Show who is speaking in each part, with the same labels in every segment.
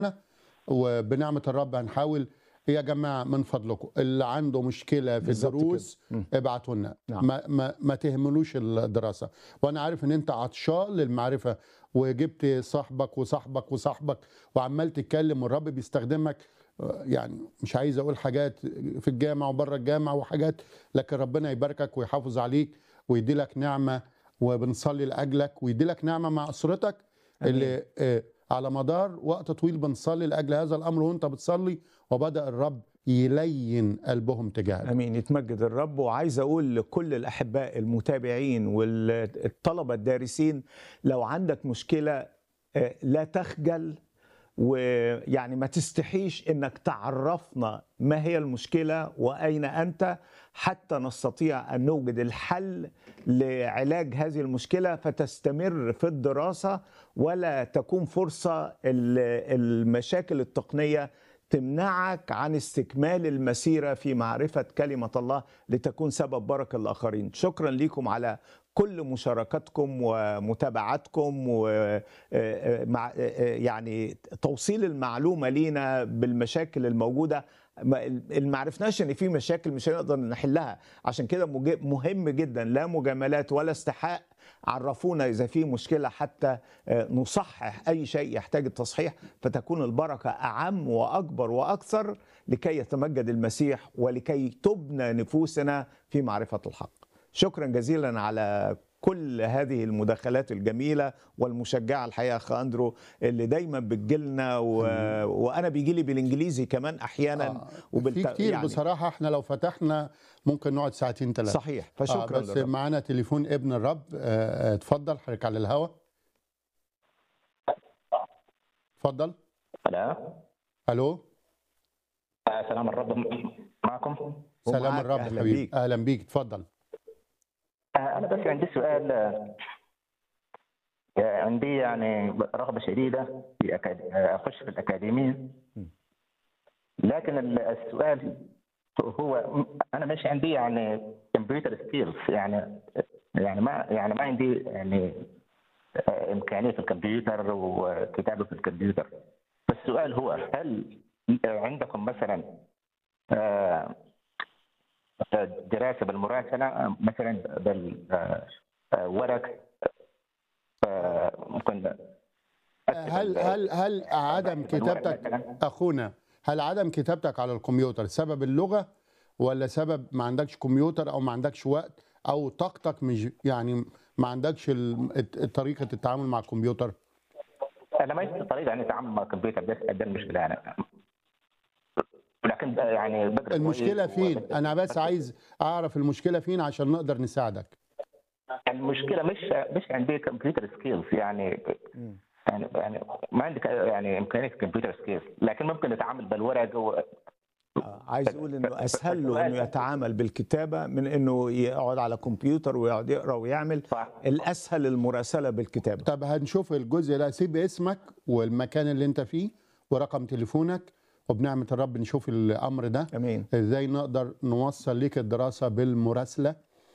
Speaker 1: وبنعمه الرب هنحاول يا جماعه من فضلكم اللي عنده مشكله في
Speaker 2: بالظبط
Speaker 1: الدروس
Speaker 2: كده. مم.
Speaker 1: ابعتوا لنا
Speaker 2: نعم.
Speaker 1: ما, ما, ما تهملوش الدراسه وانا عارف ان انت عطشان للمعرفه وجبت صاحبك وصاحبك وصاحبك وعمال تتكلم والرب بيستخدمك آه، يعني مش عايز اقول حاجات في الجامع وبره الجامع وحاجات لكن ربنا يباركك ويحافظ عليك ويدي لك نعمه وبنصلي لاجلك ويدي لك نعمه مع اسرتك اللي آه، على مدار وقت طويل بنصلي لاجل هذا الامر وانت بتصلي وبدا الرب يلين قلبهم تجاهك
Speaker 2: امين يتمجد الرب وعايز اقول لكل الاحباء المتابعين والطلبه الدارسين لو عندك مشكله آه، لا تخجل ويعني ما تستحيش انك تعرفنا ما هي المشكله واين انت حتى نستطيع ان نوجد الحل لعلاج هذه المشكله فتستمر في الدراسه ولا تكون فرصه ال- المشاكل التقنيه تمنعك عن استكمال المسيره في معرفه كلمه الله لتكون سبب بركه للاخرين شكرا لكم على كل مشاركتكم ومتابعتكم ومع يعني توصيل المعلومه لينا بالمشاكل الموجوده ما- اللي ما عرفناش ان في مشاكل مش هنقدر نحلها عشان كده مج- مهم جدا لا مجاملات ولا استحقاق عرفونا اذا في مشكله حتى آه، نصحح اي شيء يحتاج التصحيح فتكون البركه اعم واكبر واكثر لكي يتمجد المسيح ولكي تبنى نفوسنا في معرفه الحق. شكرا جزيلا على كل هذه المداخلات الجميله والمشجعه الحقيقه اخ اندرو اللي دايما بتجيلنا و... وانا بيجي لي بالانجليزي كمان احيانا
Speaker 1: آه،
Speaker 2: وبالت-
Speaker 1: في كتير
Speaker 2: يعني-
Speaker 1: بصراحه احنا لو فتحنا ممكن نقعد ساعتين ثلاثه
Speaker 2: صحيح فشكرا
Speaker 1: بس
Speaker 2: للرب.
Speaker 1: معانا تليفون ابن الرب آه، آه، اتفضل حضرتك على الهوا اتفضل
Speaker 3: الو
Speaker 1: الو
Speaker 3: آه، سلام الرب معكم
Speaker 1: سلام
Speaker 2: ومعاك،
Speaker 1: الرب
Speaker 2: أهلا
Speaker 1: حبيبي
Speaker 2: بيك.
Speaker 1: اهلا بيك اتفضل
Speaker 3: آه، انا بس عندي سؤال آه، آه، عندي يعني رغبه شديده في أكاد... آه، اخش في الاكاديميه لكن ال- السؤال هو انا مش عندي يعني كمبيوتر سكيلز يعني يعني ما يعني ما عندي يعني آه، امكانيه في الكمبيوتر وكتابه في الكمبيوتر فالسؤال هو هل عندكم مثلا آه، دراسه بالمراسله مثلا بالورق ممكن
Speaker 1: هل هل هل عدم كتابتك اخونا هل عدم كتابتك على الكمبيوتر سبب اللغه ولا سبب ما عندكش كمبيوتر او ما عندكش وقت او طاقتك مش يعني ما عندكش ال- الت- طريقه التعامل مع الكمبيوتر
Speaker 3: انا ما عندي طريقه يعني اتعامل مع الكمبيوتر بس ده المشكله انا لكن يعني بقرا
Speaker 1: المشكله
Speaker 3: كويس
Speaker 1: فين
Speaker 3: وبس-
Speaker 1: انا بس عايز اعرف المشكله فين عشان نقدر نساعدك
Speaker 3: المشكله مش مش عندي كمبيوتر سكيلز يعني يعني يعني ما عندي ك- يعني امكانيه كمبيوتر سكيلز لكن ممكن اتعامل بالورق و...
Speaker 2: آه، عايز اقول انه اسهل له انه يتعامل بالكتابه من انه يقعد على كمبيوتر ويقعد يقرا ويعمل
Speaker 3: صح.
Speaker 2: الاسهل المراسله بالكتابه
Speaker 1: طب هنشوف الجزء ده سيب اسمك والمكان اللي انت فيه ورقم تليفونك وبنعمه الرب نشوف الامر ده
Speaker 2: امين
Speaker 1: ازاي نقدر نوصل ليك الدراسه بالمراسله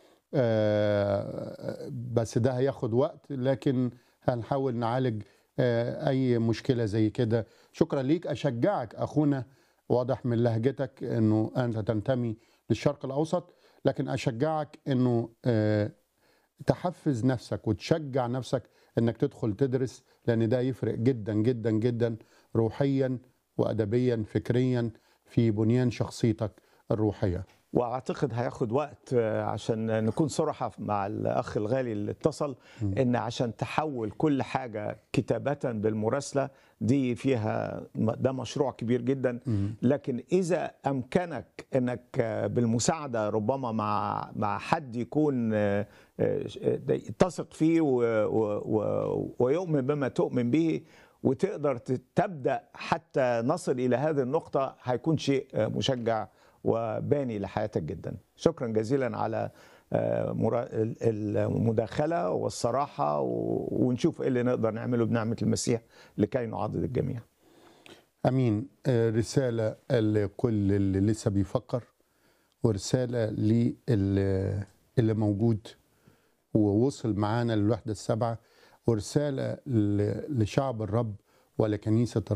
Speaker 1: آه، بس ده هياخد وقت لكن هنحاول نعالج آه، اي مشكله زي كده شكرا ليك اشجعك اخونا واضح من لهجتك انه انت تنتمي للشرق الاوسط لكن اشجعك انه آه، تحفز نفسك وتشجع نفسك انك تدخل تدرس لان ده يفرق جدا جدا جدا روحيا وادبيا فكريا في بنيان شخصيتك الروحيه
Speaker 2: واعتقد هياخد وقت آه، عشان نكون صراحه مع الاخ الغالي اللي اتصل ان عشان تحول كل حاجه كتابه بالمراسله دي فيها ده مشروع كبير جدا لكن اذا امكنك انك آه، بالمساعده ربما مع مع حد يكون آه، آه، تثق فيه و- و- و- ويؤمن بما تؤمن به وتقدر ت- تبدا حتى نصل الى هذه النقطه هيكون شيء آه، مشجع وباني لحياتك جدا شكرا جزيلا على آه، مرا- ال- المداخله والصراحه و- ونشوف ايه اللي نقدر نعمله بنعمه المسيح لكي نعضد الجميع
Speaker 1: امين آه، رساله لكل اللي لسه بيفكر ورساله للي اللي موجود ووصل معانا للوحده السبعه ورساله ل- لشعب الرب ولكنيسه